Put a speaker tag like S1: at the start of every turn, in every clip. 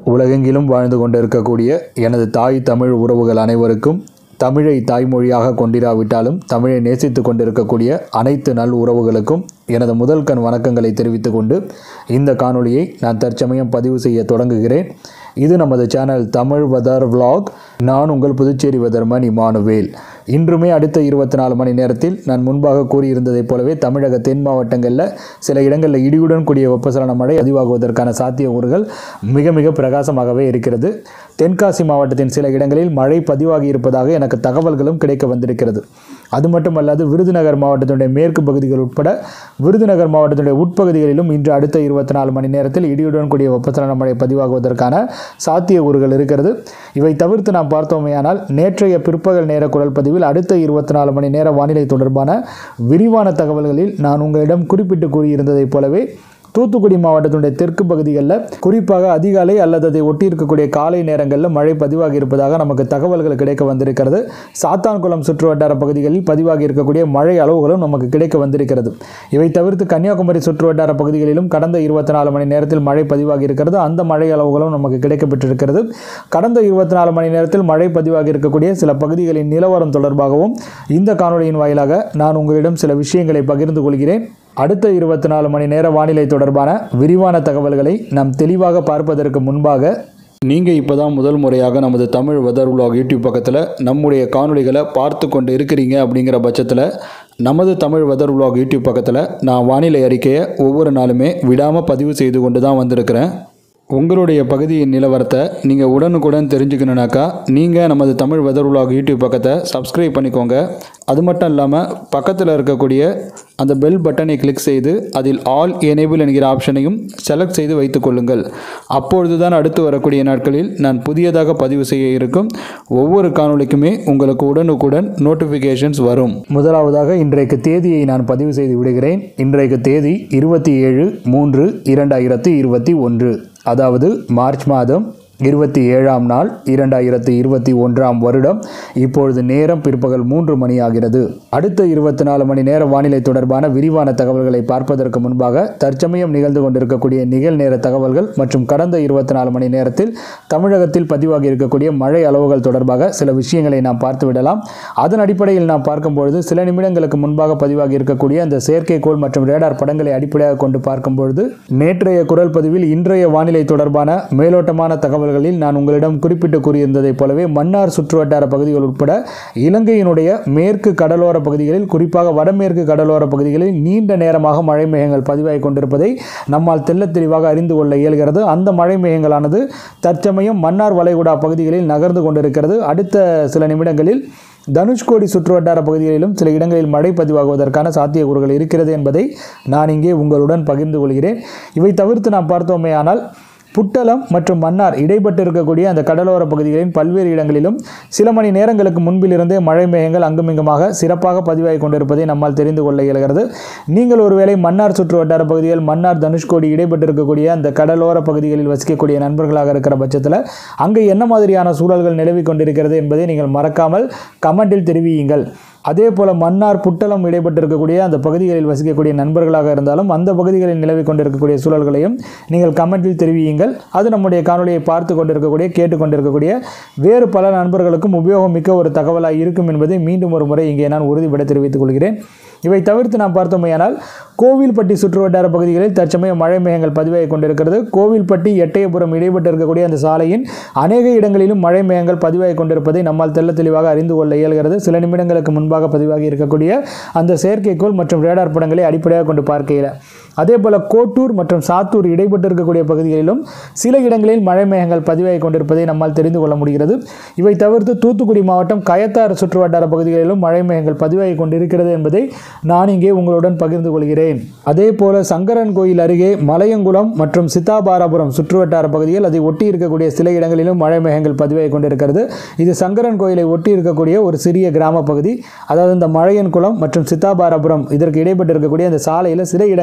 S1: உலகெங்கிலும் வாழ்ந்து கொண்டிருக்கக்கூடிய எனது தாய் தமிழ் உறவுகள் அனைவருக்கும் தமிழை தாய்மொழியாக கொண்டிராவிட்டாலும் தமிழை நேசித்து கொண்டிருக்கக்கூடிய அனைத்து நல் உறவுகளுக்கும் எனது முதல் கண் வணக்கங்களை தெரிவித்துக் கொண்டு இந்த காணொளியை நான் தற்சமயம் பதிவு செய்ய தொடங்குகிறேன் இது நமது சேனல் தமிழ் வெதர் vlog நான் உங்கள் புதுச்சேரி வெதர்மன் இமானுவேல் இன்றுமே அடுத்த இருபத்தி நாலு மணி நேரத்தில் நான் முன்பாக கூறியிருந்ததைப் போலவே தமிழக தென் மாவட்டங்களில் சில இடங்களில் இடியுடன் கூடிய வெப்பசலன மழை பதிவாகுவதற்கான சாத்தியக்கூறுகள் மிக மிக பிரகாசமாகவே இருக்கிறது தென்காசி மாவட்டத்தின் சில இடங்களில் மழை பதிவாகி இருப்பதாக எனக்கு தகவல்களும் கிடைக்க வந்திருக்கிறது அது மட்டுமல்லாது விருதுநகர் மாவட்டத்தினுடைய மேற்கு பகுதிகள் உட்பட விருதுநகர் மாவட்டத்தினுடைய உட்பகுதிகளிலும் இன்று அடுத்த இருபத்தி நாலு மணி நேரத்தில் இடியுடன் கூடிய வெப்பசலன மழை பதிவாகுவதற்கான சாத்தியக்கூறுகள் இருக்கிறது இவை தவிர்த்து நாம் பார்த்தோமேயானால் நேற்றைய பிற்பகல் நேர குரல் பதிவில் அடுத்த இருபத்தி நாலு மணி நேர வானிலை தொடர்பான விரிவான தகவல்களில் நான் உங்களிடம் குறிப்பிட்டு கூறியிருந்ததைப் போலவே தூத்துக்குடி மாவட்டத்தினுடைய தெற்கு பகுதிகளில் குறிப்பாக அதிகாலை அல்லது அதை ஒட்டி இருக்கக்கூடிய காலை நேரங்களில் மழை பதிவாகி இருப்பதாக நமக்கு தகவல்கள் கிடைக்க வந்திருக்கிறது சாத்தான்குளம் சுற்று வட்டார பகுதிகளில் பதிவாகி இருக்கக்கூடிய மழை அளவுகளும் நமக்கு கிடைக்க வந்திருக்கிறது இவை தவிர்த்து கன்னியாகுமரி சுற்று வட்டார பகுதிகளிலும் கடந்த இருபத்தி நாலு மணி நேரத்தில் மழை பதிவாகி இருக்கிறது அந்த மழை அளவுகளும் நமக்கு கிடைக்கப்பெற்றிருக்கிறது கடந்த இருபத்தி நாலு மணி நேரத்தில் மழை பதிவாகி இருக்கக்கூடிய சில பகுதிகளின் நிலவரம் தொடர்பாகவும் இந்த காணொளியின் வாயிலாக நான் உங்களிடம் சில விஷயங்களை பகிர்ந்து கொள்கிறேன் அடுத்த இருபத்தி நாலு மணி நேர வானிலை தொடர்பான விரிவான தகவல்களை நாம் தெளிவாக பார்ப்பதற்கு முன்பாக நீங்கள் இப்போ தான் முதல் முறையாக நமது தமிழ் வெதர் vlog யூடியூப் பக்கத்தில் நம்முடைய காணொளிகளை பார்த்து கொண்டு இருக்கிறீங்க அப்படிங்கிற பட்சத்தில் நமது தமிழ் வெதர் vlog யூடியூப் பக்கத்தில் நான் வானிலை அறிக்கையை ஒவ்வொரு நாளுமே விடாமல் பதிவு செய்து கொண்டு தான் வந்திருக்கிறேன் உங்களுடைய பகுதியின் நிலவரத்தை நீங்கள் உடனுக்குடன் தெரிஞ்சுக்கணுனாக்கா நீங்கள் நமது தமிழ் வெதர் vlog யூடியூப் பக்கத்தை சப்ஸ்கிரைப் பண்ணிக்கோங்க அது மட்டும் இல்லாமல் பக்கத்தில் இருக்கக்கூடிய அந்த பெல் பட்டனை கிளிக் செய்து அதில் ஆல் எனேபிள் என்கிற ஆப்ஷனையும் செலக்ட் செய்து வைத்துக் கொள்ளுங்கள் அப்பொழுது தான் அடுத்து வரக்கூடிய நாட்களில் நான் புதியதாக பதிவு செய்ய இருக்கும் ஒவ்வொரு காணொளிக்குமே உங்களுக்கு உடனுக்குடன் நோட்டிஃபிகேஷன்ஸ் வரும் முதலாவதாக இன்றைக்கு தேதியை நான் பதிவு செய்து விடுகிறேன் இன்றைக்கு தேதி இருபத்தி ஏழு மூன்று இரண்டாயிரத்தி இருபத்தி ஒன்று அதாவது மார்ச் மாதம் இருபத்தி ஏழாம் நாள் இரண்டாயிரத்தி இருபத்தி ஒன்றாம் வருடம் இப்பொழுது நேரம் பிற்பகல் மூன்று மணி ஆகிறது அடுத்த இருபத்தி நாலு மணி நேர வானிலை தொடர்பான விரிவான தகவல்களை பார்ப்பதற்கு முன்பாக தற்சமயம் நிகழ்ந்து கொண்டிருக்கக்கூடிய நிகழ்நேர தகவல்கள் மற்றும் கடந்த இருபத்தி நாலு மணி நேரத்தில் தமிழகத்தில் பதிவாகி இருக்கக்கூடிய மழை அளவுகள் தொடர்பாக சில விஷயங்களை நாம் பார்த்து விடலாம் அதன் அடிப்படையில் நாம் பார்க்கும்பொழுது சில நிமிடங்களுக்கு முன்பாக பதிவாகி இருக்கக்கூடிய அந்த செயற்கைக்கோள் மற்றும் ரேடார் படங்களை அடிப்படையாக கொண்டு பார்க்கும்பொழுது நேற்றைய குரல் பதிவில் இன்றைய வானிலை தொடர்பான மேலோட்டமான தகவல்களில் நான் உங்களிடம் குறிப்பிட்டு கூறியிருந்ததைப் போலவே மன்னார் சுற்றுவட்டார பகுதிகள் உட்பட இலங்கையினுடைய மேற்கு கடலோர பகுதிகளில் குறிப்பாக வடமேற்கு கடலோர பகுதிகளில் நீண்ட நேரமாக மழை மேகங்கள் பதிவாகி கொண்டிருப்பதை நம்மால் தெள்ளத் தெளிவாக அறிந்து கொள்ள இயல்கிறது அந்த மழை மேகங்களானது தற்சமயம் மன்னார் வளைகுடா பகுதிகளில் நகர்ந்து கொண்டிருக்கிறது அடுத்த சில நிமிடங்களில் தனுஷ்கோடி சுற்றுவட்டார பகுதிகளிலும் சில இடங்களில் மழை பதிவாகுவதற்கான சாத்தியக்கூறுகள் இருக்கிறது என்பதை நான் இங்கே உங்களுடன் பகிர்ந்து கொள்கிறேன் இவை தவிர்த்து நாம் பார்த்தோமேயானால் புட்டளம் மற்றும் மன்னார் இடைப்பட்டு இருக்கக்கூடிய அந்த கடலோர பகுதிகளின் பல்வேறு இடங்களிலும் சில மணி நேரங்களுக்கு முன்பிலிருந்தே மழை மேகங்கள் அங்குமிங்குமாக சிறப்பாக பதிவாகி கொண்டிருப்பதை நம்மால் தெரிந்து கொள்ள இயல்கிறது நீங்கள் ஒருவேளை மன்னார் சுற்று வட்டார பகுதிகள் மன்னார் தனுஷ்கோடி இடைப்பட்டு இருக்கக்கூடிய அந்த கடலோர பகுதிகளில் வசிக்கக்கூடிய நண்பர்களாக இருக்கிற பட்சத்தில் அங்கே என்ன மாதிரியான சூழல்கள் நிலவி கொண்டிருக்கிறது என்பதை நீங்கள் மறக்காமல் கமெண்டில் தெரிவியுங்கள் அதே போல் மன்னார் புட்டளம் இடைப்பட்டு இருக்கக்கூடிய அந்த பகுதிகளில் வசிக்கக்கூடிய நண்பர்களாக இருந்தாலும் அந்த பகுதிகளில் நிலவி கொண்டிருக்கக்கூடிய சூழல்களையும் நீங்கள் கமெண்டில் தெரிவியுங்கள் அது நம்முடைய காணொலியை பார்த்து கொண்டிருக்கக்கூடிய கேட்டுக்கொண்டிருக்கக்கூடிய வேறு பல நண்பர்களுக்கும் உபயோகமிக்க ஒரு தகவலாக இருக்கும் என்பதை மீண்டும் ஒரு முறை இங்கே நான் உறுதிபட தெரிவித்துக் கொள்கிறேன் இவை தவிர்த்து நாம் பார்த்தோமேயானால் கோவில்பட்டி சுற்றுவட்டார பகுதிகளில் தற்சமயம் மழை மேகங்கள் பதிவாகி கொண்டிருக்கிறது கோவில்பட்டி எட்டயபுரம் இடைப்பட்டு இருக்கக்கூடிய அந்த சாலையின் அநேக இடங்களிலும் மழை மேகங்கள் பதிவாகி கொண்டிருப்பதை நம்மால் தெள்ள தெளிவாக அறிந்து கொள்ள இயல்கிறது சில நிமிடங்களுக்கு முன்பாக பதிவாகி இருக்கக்கூடிய அந்த செயற்கைக்கோள் மற்றும் ரேடார் படங்களை அடிப்படையாக கொண்டு பார்க்கையில் அதே போல் கோட்டூர் மற்றும் சாத்தூர் இடைப்பட்டு இருக்கக்கூடிய பகுதிகளிலும் சில இடங்களில் மழை மேகங்கள் பதிவாகி கொண்டிருப்பதை நம்மால் தெரிந்து கொள்ள முடிகிறது இவை தவிர்த்து தூத்துக்குடி மாவட்டம் கயத்தாறு சுற்றுவட்டார பகுதிகளிலும் மழை மேகங்கள் பதிவாகி கொண்டிருக்கிறது என்பதை நான் இங்கே உங்களுடன் பகிர்ந்து கொள்கிறேன் அதே போல சங்கரன் கோயில் அருகே மலையங்குளம் மற்றும் சித்தாபாராபுரம் சுற்றுவட்டார பகுதியில் அதை ஒட்டி இருக்கக்கூடிய சில இடங்களிலும் மழை மேகங்கள் பதிவாகி கொண்டிருக்கிறது இது சங்கரன் கோயிலை ஒட்டி இருக்கக்கூடிய ஒரு சிறிய கிராம பகுதி அதாவது இந்த மழையன் குளம் மற்றும் சித்தாபாரபுரம் இதற்கு இடைப்பட்டு இருக்கக்கூடிய அந்த சாலையில் சில இடங்களில்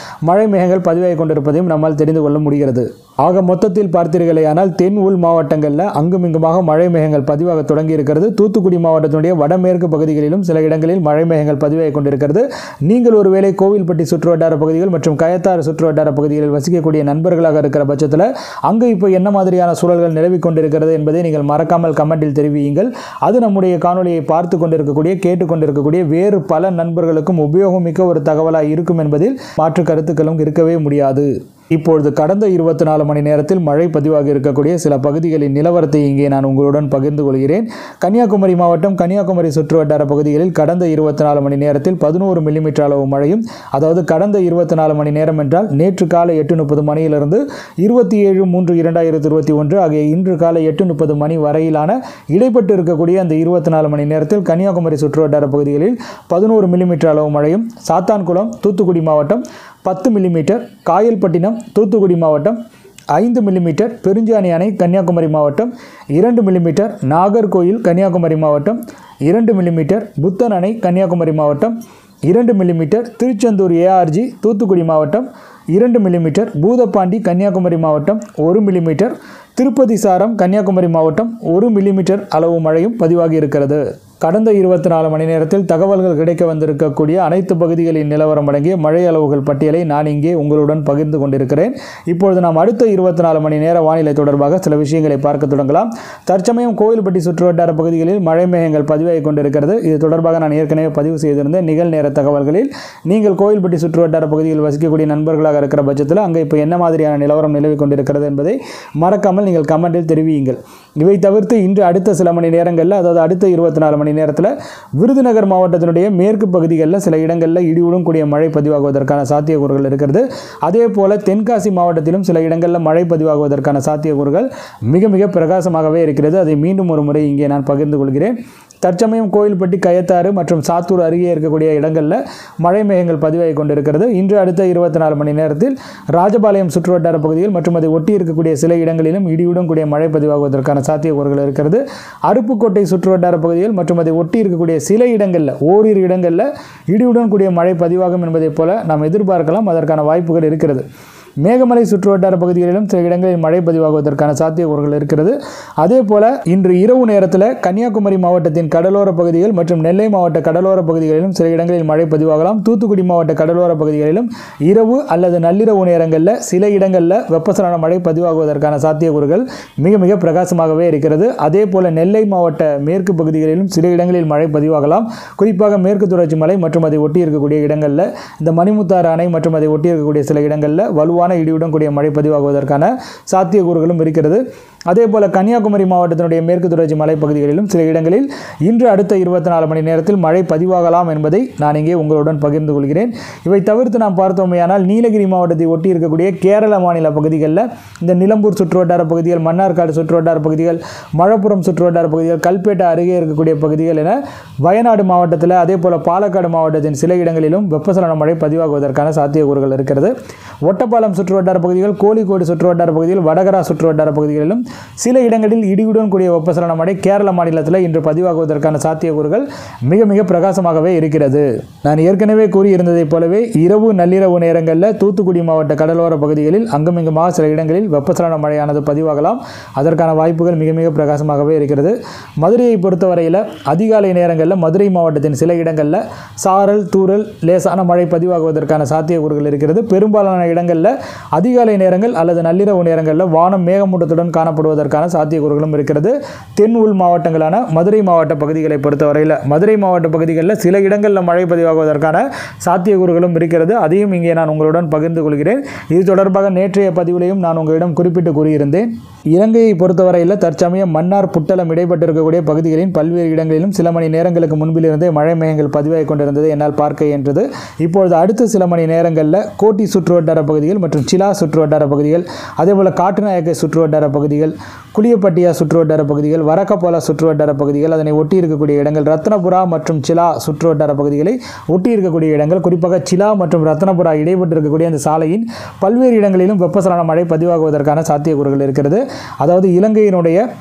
S1: மழை மேகங்கள் பதிவாகி கொண்டிருப்பதையும் நம்மால் தெரிந்து கொள்ள முடிகிறது ஆக மொத்தத்தில் பார்த்தீர்களேயானால் தென் உள் மாவட்டங்களில் அங்குமிங்குமாக மழை மேகங்கள் பதிவாக தொடங்கி இருக்கிறது தூத்துக்குடி மாவட்டத்தினுடைய வடமேற்கு பகுதிகளிலும் சில இடங்களில் மழை மேகங்கள் பதிவாகி கொண்டிருக்கிறது நீங்கள் ஒருவேளை கோவில்பட்டி சுற்றுவட்டார பகுதிகள் மற்றும் கயத்தாறு சுற்றுவட்டார பகுதிகளில் வசிக்கக்கூடிய நண்பர்களாக இருக்கிற பட்சத்தில் அங்கு இப்போ என்ன மாதிரியான சூழல்கள் நிலவிக் கொண்டிருக்கிறது என்பதை நீங்கள் மறக்காமல் கமெண்டில் தெரிவியுங்கள் அது நம்முடைய காணொலியை பார்த்து கொண்டிருக்கக்கூடிய கேட்டுக்கொண்டிருக்கக்கூடிய வேறு பல நண்பர்களுக்கும் உபயோகமிக்க ஒரு தகவலாக இருக்கும் என்பதில் மாற்று கருத்துக்களும் இருக்கவே முடியாது இப்பொழுது கடந்த இருபத்தி நாலு மணி நேரத்தில் மழை பதிவாகி இருக்கக்கூடிய சில பகுதிகளின் நிலவரத்தை இங்கே நான் உங்களுடன் பகிர்ந்து கொள்கிறேன் கன்னியாகுமரி மாவட்டம் கன்னியாகுமரி சுற்றுவட்டார பகுதிகளில் கடந்த இருபத்தி நாலு மணி நேரத்தில் பதினோரு மில்லிமீட்டர் அளவு மழையும் அதாவது கடந்த இருபத்தி நாலு மணி நேரம் என்றால் நேற்று காலை எட்டு முப்பது மணியிலிருந்து இருபத்தி ஏழு மூன்று இரண்டாயிரத்தி இருபத்தி ஒன்று ஆகிய இன்று காலை எட்டு முப்பது மணி வரையிலான இடைப்பட்டு இருக்கக்கூடிய அந்த இருபத்தி நாலு மணி நேரத்தில் கன்னியாகுமரி சுற்றுவட்டார பகுதிகளில் பதினோரு மில்லிமீட்டர் அளவு மழையும் சாத்தான்குளம் தூத்துக்குடி மாவட்டம் பத்து மில்லிமீட்டர் காயல்பட்டினம் தூத்துக்குடி மாவட்டம் ஐந்து மில்லிமீட்டர் பெருஞ்சாணி அணை கன்னியாகுமரி மாவட்டம் இரண்டு மில்லிமீட்டர் நாகர்கோயில் கன்னியாகுமரி மாவட்டம் இரண்டு மில்லிமீட்டர் புத்தன் அணை கன்னியாகுமரி மாவட்டம் இரண்டு மில்லிமீட்டர் திருச்செந்தூர் ஏஆர்ஜி தூத்துக்குடி மாவட்டம் இரண்டு மில்லிமீட்டர் பூதப்பாண்டி கன்னியாகுமரி மாவட்டம் ஒரு மில்லிமீட்டர் திருப்பதி சாரம் கன்னியாகுமரி மாவட்டம் ஒரு மில்லிமீட்டர் அளவு மழையும் பதிவாகி இருக்கிறது கடந்த இருபத்தி நாலு மணி நேரத்தில் தகவல்கள் கிடைக்க வந்திருக்கக்கூடிய அனைத்து பகுதிகளின் நிலவரம் அடங்கிய மழை அளவுகள் பட்டியலை நான் இங்கே உங்களுடன் பகிர்ந்து கொண்டிருக்கிறேன் இப்பொழுது நாம் அடுத்த இருபத்தி நாலு மணி நேர வானிலை தொடர்பாக சில விஷயங்களை பார்க்க தொடங்கலாம் தற்சமயம் கோவில்பட்டி சுற்றுவட்டார பகுதிகளில் மழை மேகங்கள் பதிவாகி கொண்டிருக்கிறது இது தொடர்பாக நான் ஏற்கனவே பதிவு செய்திருந்த நிகழ்நேர தகவல்களில் நீங்கள் கோவில்பட்டி சுற்றுவட்டார பகுதியில் வசிக்கக்கூடிய நண்பர்களாக இருக்கிற பட்சத்தில் அங்கே இப்போ என்ன மாதிரியான நிலவரம் நிலவி கொண்டிருக்கிறது என்பதை மறக்காமல் நீங்கள் கமெண்டில் தெரிவியுங்கள் இவை தவிர்த்து இன்று அடுத்த சில மணி நேரங்களில் அதாவது அடுத்த இருபத்தி நாலு மணி நேரத்தில் விருதுநகர் மாவட்டத்தினுடைய மேற்கு பகுதிகளில் சில இடங்களில் இடியுடன் கூடிய மழை பதிவாகுவதற்கான சாத்தியக்கூறுகள் இருக்கிறது அதே போல தென்காசி மாவட்டத்திலும் சில இடங்களில் மழை பதிவாகுவதற்கான சாத்தியக்கூறுகள் மிக மிக பிரகாசமாகவே இருக்கிறது அதை மீண்டும் ஒரு முறை இங்கே நான் பகிர்ந்து கொள்கிறேன் தற்சமயம் கோயில்பட்டி கயத்தாறு மற்றும் சாத்தூர் அருகே இருக்கக்கூடிய இடங்களில் மழை மேகங்கள் பதிவாகி கொண்டிருக்கிறது இன்று அடுத்த இருபத்தி நாலு மணி நேரத்தில் ராஜபாளையம் சுற்றுவட்டார பகுதிகள் மற்றும் அதை ஒட்டி இருக்கக்கூடிய சில இடங்களிலும் இடியுடன் கூடிய மழை பதிவாகுவதற்கான சாத்தியக்கூறுகள் இருக்கிறது அருப்புக்கோட்டை சுற்றுவட்டார பகுதிகள் மற்றும் அதை ஒட்டி இருக்கக்கூடிய சில இடங்களில் ஓரிரு இடங்களில் இடியுடன் கூடிய மழை பதிவாகும் என்பதைப் போல நாம் எதிர்பார்க்கலாம் அதற்கான வாய்ப்புகள் இருக்கிறது மேகமலை சுற்றுவட்டார பகுதிகளிலும் சில இடங்களில் மழை பதிவாகுவதற்கான சாத்தியக்கூறுகள் இருக்கிறது அதே போல இன்று இரவு நேரத்தில் கன்னியாகுமரி மாவட்டத்தின் கடலோர பகுதிகள் மற்றும் நெல்லை மாவட்ட கடலோர பகுதிகளிலும் சில இடங்களில் மழை பதிவாகலாம் தூத்துக்குடி மாவட்ட கடலோர பகுதிகளிலும் இரவு அல்லது நள்ளிரவு நேரங்களில் சில இடங்களில் வெப்பசலன மழை பதிவாகுவதற்கான சாத்தியக்கூறுகள் மிக மிக பிரகாசமாகவே இருக்கிறது அதே போல நெல்லை மாவட்ட மேற்கு பகுதிகளிலும் சில இடங்களில் மழை பதிவாகலாம் குறிப்பாக மேற்கு தொடர்ச்சி மலை மற்றும் அதை ஒட்டி இருக்கக்கூடிய இடங்களில் இந்த மணிமுத்தாறு அணை மற்றும் அதை ஒட்டி இருக்கக்கூடிய சில இடங்களில் வலுவான இடியுடன் கூடிய மழை பதிவாகுவதற்கான சாத்தியக்கூறுகளும் இருக்கிறது அதே போல கன்னியாகுமரி மாவட்டத்தினுடைய மேற்கு தொடர்ச்சி மலைப்பகுதிகளிலும் சில இடங்களில் இன்று அடுத்த இருபத்தி நாலு மணி நேரத்தில் மழை பதிவாகலாம் என்பதை நான் இங்கே உங்களுடன் பகிர்ந்து கொள்கிறேன் இவை தவிர்த்து நாம் பார்த்தோமேயானால் நீலகிரி மாவட்டத்தை ஒட்டி இருக்கக்கூடிய கேரள மாநில பகுதிகளில் இந்த நிலம்பூர் சுற்றுவட்டார பகுதிகள் மன்னார்காடு சுற்றுவட்டார பகுதிகள் மழப்புரம் சுற்றுவட்டார பகுதிகள் கல்பேட்டை அருகே இருக்கக்கூடிய பகுதிகள் என வயநாடு மாவட்டத்தில் அதே போல பாலக்காடு மாவட்டத்தின் சில இடங்களிலும் வெப்பசலன மழை பதிவாகுவதற்கான சாத்தியக்கூறுகள் இருக்கிறது ஒட்டப்பாலம் சுற்றுவட்டார பகுதிகள் கோழிக்கோடு சுற்றுவட்டார பகுதிகள் வடகரா சுற்றுவட்டார பகுதிகளிலும் சில இடங்களில் இடியுடன் கூடிய வெப்பசலன மழை கேரள மாநிலத்தில் இன்று பதிவாகுவதற்கான சாத்தியக்கூறுகள் மிக மிக பிரகாசமாகவே இருக்கிறது நான் ஏற்கனவே கூறியிருந்ததைப் போலவே இரவு நள்ளிரவு நேரங்களில் தூத்துக்குடி மாவட்ட கடலோர பகுதிகளில் அங்குமிங்குமாக சில இடங்களில் வெப்பசலன மழையானது பதிவாகலாம் அதற்கான வாய்ப்புகள் மிக மிக பிரகாசமாகவே இருக்கிறது மதுரையை பொறுத்தவரையில் அதிகாலை நேரங்களில் மதுரை மாவட்டத்தின் சில இடங்களில் சாரல் தூறல் லேசான மழை பதிவாகுவதற்கான சாத்தியக்கூறுகள் இருக்கிறது பெரும்பாலான இடங்களில் அதிகாலை நேரங்கள் அல்லது நள்ளிரவு நேரங்களில் வானம் மேகமூட்டத்துடன் காணப்படுவதற்கான சாத்தியக்கூறுகளும் இருக்கிறது தென் உள் மாவட்டங்களான மதுரை மாவட்ட பகுதிகளை பொறுத்தவரையில் மதுரை மாவட்ட பகுதிகளில் சில இடங்களில் மழை பதிவாகுவதற்கான சாத்தியக்கூறுகளும் இருக்கிறது அதையும் இங்கே நான் உங்களுடன் பகிர்ந்து கொள்கிறேன் இது தொடர்பாக நேற்றைய பதிவிலையும் நான் உங்களிடம் குறிப்பிட்டு கூறியிருந்தேன் இலங்கையை பொறுத்தவரையில் தற்சமயம் மன்னார் புட்டளம் இடைப்பட்டிருக்கக்கூடிய பகுதிகளின் பல்வேறு இடங்களிலும் சில மணி நேரங்களுக்கு முன்பிலிருந்தே மழை மேகங்கள் பதிவாகி கொண்டிருந்தது என்னால் பார்க்க இயன்றது இப்பொழுது அடுத்த சில மணி நேரங்களில் கோட்டி சுற்றுவட்டார பகுதிகள் மற்றும் சிலா சுற்றுவட்டார பகுதிகள் அதேபோல் காட்டுநாயக்கை சுற்றுவட்டார பகுதிகள் குளியப்பட்டியா சுற்றுவட்டார பகுதிகள் வரக்கப்போலா சுற்றுவட்டார பகுதிகள் அதனை ஒட்டி இருக்கக்கூடிய இடங்கள் ரத்னபுரா மற்றும் சிலா சுற்றுவட்டார பகுதிகளை ஒட்டி இருக்கக்கூடிய இடங்கள் குறிப்பாக சிலா மற்றும் ரத்னபுரா இடைப்பட்டு இருக்கக்கூடிய அந்த சாலையின் பல்வேறு இடங்களிலும் வெப்பசலன மழை பதிவாகுவதற்கான சாத்தியக்கூறுகள் இருக்கிறது அதாவது இலங்கையினுடைய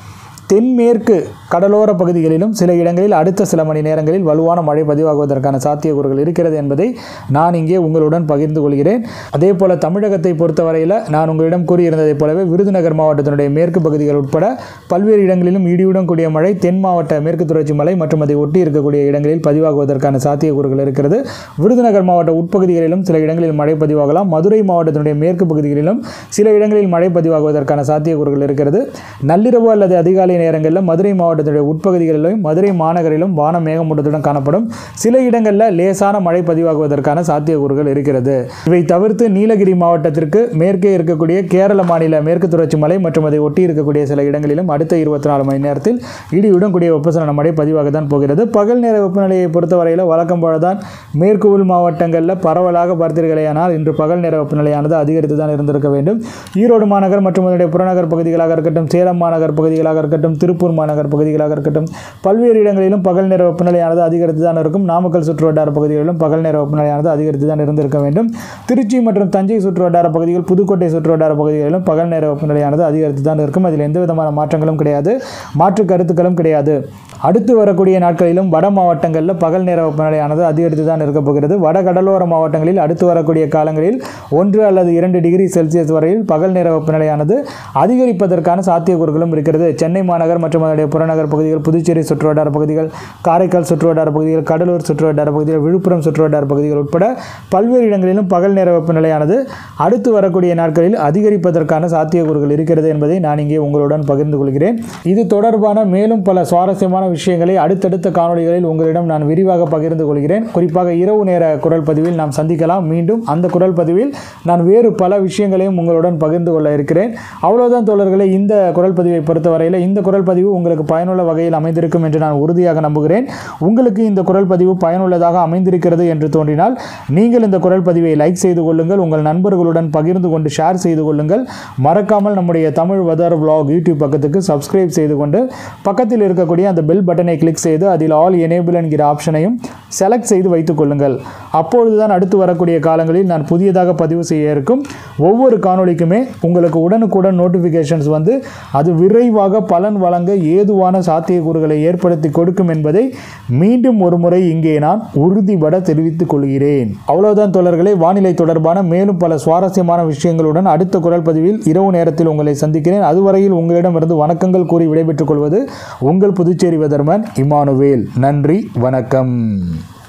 S1: தென்மேற்கு கடலோர பகுதிகளிலும் சில இடங்களில் அடுத்த சில மணி நேரங்களில் வலுவான மழை பதிவாகுவதற்கான சாத்தியக்கூறுகள் இருக்கிறது என்பதை நான் இங்கே உங்களுடன் பகிர்ந்து கொள்கிறேன் அதே போல தமிழகத்தை பொறுத்தவரையில் நான் உங்களிடம் கூறியிருந்ததைப் போலவே விருதுநகர் மாவட்டத்தினுடைய மேற்கு பகுதிகள் உட்பட பல்வேறு இடங்களிலும் இடியுடன் கூடிய மழை தென் மாவட்ட மேற்கு தொடர்ச்சி மலை மற்றும் அதை ஒட்டி இருக்கக்கூடிய இடங்களில் பதிவாகுவதற்கான சாத்தியக்கூறுகள் இருக்கிறது விருதுநகர் மாவட்ட உட்பகுதிகளிலும் சில இடங்களில் மழை பதிவாகலாம் மதுரை மாவட்டத்தினுடைய மேற்கு பகுதிகளிலும் சில இடங்களில் மழை பதிவாகுவதற்கான சாத்தியக்கூறுகள் இருக்கிறது நள்ளிரவு அல்லது அதிகாலை நேரங்களில் மதுரை மாவட்டத்தினுடைய உட்பகுதிகளிலும் மதுரை மாநகரிலும் வானம் மேகமூட்டத்துடன் காணப்படும் சில இடங்களில் லேசான மழை பதிவாகுவதற்கான சாத்தியக்கூறுகள் இருக்கிறது இவை தவிர்த்து நீலகிரி மாவட்டத்திற்கு மேற்கே இருக்கக்கூடிய கேரள மாநில மேற்கு தொடர்ச்சி மலை மற்றும் அதை ஒட்டி இருக்கக்கூடிய சில இடங்களிலும் அடுத்த இருபத்தி நாலு மணி நேரத்தில் இடியுடன் கூடிய வெப்பசலன மழை பதிவாக தான் போகிறது பகல் நேர வெப்பநிலையை பொறுத்தவரையில் வழக்கம் போல தான் மேற்கு உள் மாவட்டங்களில் பரவலாக பார்த்தீர்களேயானால் இன்று பகல் நேர வெப்பநிலையானது அதிகரித்து தான் இருந்திருக்க வேண்டும் ஈரோடு மாநகர் மற்றும் அதனுடைய புறநகர் பகுதிகளாக இருக்கட்டும் சேலம் மாநகர் பகுதிகளாக இருக்கட்டும் திருப்பூர் மாநகர் பகுதிகளாக இருக்கட்டும் பல்வேறு இடங்களிலும் பகல் நேர வெப்பநிலையானது அதிகரித்து தான் இருக்கும் நாமக்கல் சுற்று வட்டார பகுதிகளிலும் பகல் நேர வெப்பநிலையானது அதிகரித்து தான் இருந்திருக்க வேண்டும் திருச்சி மற்றும் தஞ்சை சுற்று வட்டார பகுதிகள் புதுக்கோட்டை சுற்று வட்டார பகுதிகளிலும் பகல் நேர வெப்பநிலையானது அதிகரித்து தான் இருக்கும் அதில் எந்த விதமான மாற்றங்களும் கிடையாது மாற்று கருத்துக்களும் கிடையாது அடுத்து வரக்கூடிய நாட்களிலும் வட மாவட்டங்களில் பகல் நேர வெப்பநிலையானது அதிகரித்து தான் இருக்க போகிறது வட கடலோர மாவட்டங்களில் அடுத்து வரக்கூடிய காலங்களில் ஒன்று அல்லது இரண்டு டிகிரி செல்சியஸ் வரையில் பகல் நேர வெப்பநிலையானது அதிகரிப்பதற்கான சாத்தியக்கூறுகளும் இருக்கிறது சென்னை மாநகர் மற்றும் அதனுடைய புறநகர் பகுதிகள் புதுச்சேரி சுற்றுவட்டார பகுதிகள் காரைக்கால் சுற்றுவட்டார பகுதிகள் கடலூர் சுற்றுவட்டார பகுதிகள் விழுப்புரம் சுற்றுவட்டார பகுதிகள் உட்பட பல்வேறு இடங்களிலும் பகல் நேர வெப்பநிலையானது அடுத்து வரக்கூடிய நாட்களில் அதிகரிப்பதற்கான சாத்தியக்கூறுகள் இருக்கிறது என்பதை நான் இங்கே உங்களுடன் பகிர்ந்து கொள்கிறேன் இது தொடர்பான மேலும் பல சுவாரஸ்யமான விஷயங்களை அடுத்தடுத்த காணொளிகளில் உங்களிடம் நான் விரிவாக பகிர்ந்து கொள்கிறேன் குறிப்பாக இரவு நேர குரல் பதிவில் நாம் சந்திக்கலாம் மீண்டும் அந்த குரல் பதிவில் நான் வேறு பல விஷயங்களையும் உங்களுடன் பகிர்ந்து கொள்ள இருக்கிறேன் அவ்வளவுதான் தோழர்களே இந்த குரல் பதிவை பொறுத்தவரையில் இந்த குரல் பதிவு உங்களுக்கு பயனுள்ள வகையில் அமைந்திருக்கும் என்று நான் உறுதியாக நம்புகிறேன் உங்களுக்கு இந்த குரல் பதிவு பயனுள்ளதாக அமைந்திருக்கிறது என்று தோன்றினால் நீங்கள் இந்த குரல் பதிவை லைக் செய்து கொள்ளுங்கள் உங்கள் நண்பர்களுடன் பகிர்ந்து கொண்டு ஷேர் செய்து கொள்ளுங்கள் மறக்காமல் நம்முடைய தமிழ் வதர் vlog யூடியூப் பக்கத்துக்கு சப்ஸ்கிரைப் செய்து கொண்டு பக்கத்தில் இருக்கக்கூடிய அந்த பெல் பட்டனை கிளிக் செய்து அதில் ஆல் எனேபிள் என்கிற ஆப்ஷனையும் செலக்ட் செய்து வைத்துக் கொள்ளுங்கள் அப்பொழுதுதான் அடுத்து வரக்கூடிய காலங்களில் நான் புதியதாக பதிவு செய்ய இருக்கும் ஒவ்வொரு காணொளிக்குமே உங்களுக்கு உடனுக்குடன் நோட்டிஃபிகேஷன்ஸ் வந்து அது விரைவாக பலன் வழங்க ஏதுவான சாத்தியக்கூறுகளை ஏற்படுத்தி கொடுக்கும் என்பதை மீண்டும் ஒரு முறை இங்கே நான் உறுதிபட தெரிவித்துக் கொள்கிறேன் அவ்வளவுதான் தோழர்களே வானிலை தொடர்பான மேலும் பல சுவாரஸ்யமான விஷயங்களுடன் அடுத்த குரல் பதிவில் இரவு நேரத்தில் உங்களை சந்திக்கிறேன் அதுவரையில் உங்களிடமிருந்து வணக்கங்கள் கூறி விடைபெற்றுக் கொள்வது உங்கள் புதுச்சேரி வதர்மன் இமானுவேல் நன்றி வணக்கம்